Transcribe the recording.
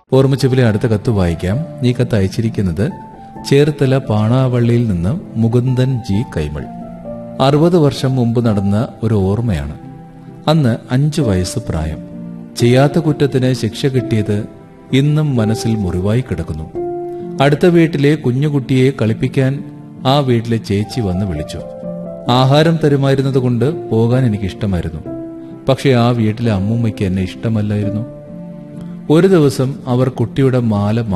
ഓർമ്മച്ചപ്പിലെ അടുത്ത കത്ത് വായിക്കാം ഈ കത്ത് അയച്ചിരിക്കുന്നത് ചേർത്തല പാണാവള്ളിയിൽ നിന്ന് മുകുന്ദൻ ജി കൈമൾ അറുപത് വർഷം മുമ്പ് നടന്ന ഒരു ഓർമ്മയാണ് അന്ന് അഞ്ചു വയസ്സ് പ്രായം ചെയ്യാത്ത കുറ്റത്തിന് ശിക്ഷ കിട്ടിയത് ഇന്നും മനസ്സിൽ മുറിവായി കിടക്കുന്നു അടുത്ത വീട്ടിലെ കുഞ്ഞുകുട്ടിയെ കളിപ്പിക്കാൻ ആ വീട്ടിലെ ചേച്ചി വന്ന് വിളിച്ചു ആഹാരം തരുമായിരുന്നതുകൊണ്ട് പോകാൻ എനിക്ക് ഇഷ്ടമായിരുന്നു പക്ഷെ ആ വീട്ടിലെ അമ്മൂമ്മയ്ക്ക് എന്നെ ഇഷ്ടമല്ലായിരുന്നു ഒരു ദിവസം അവർ കുട്ടിയുടെ മാല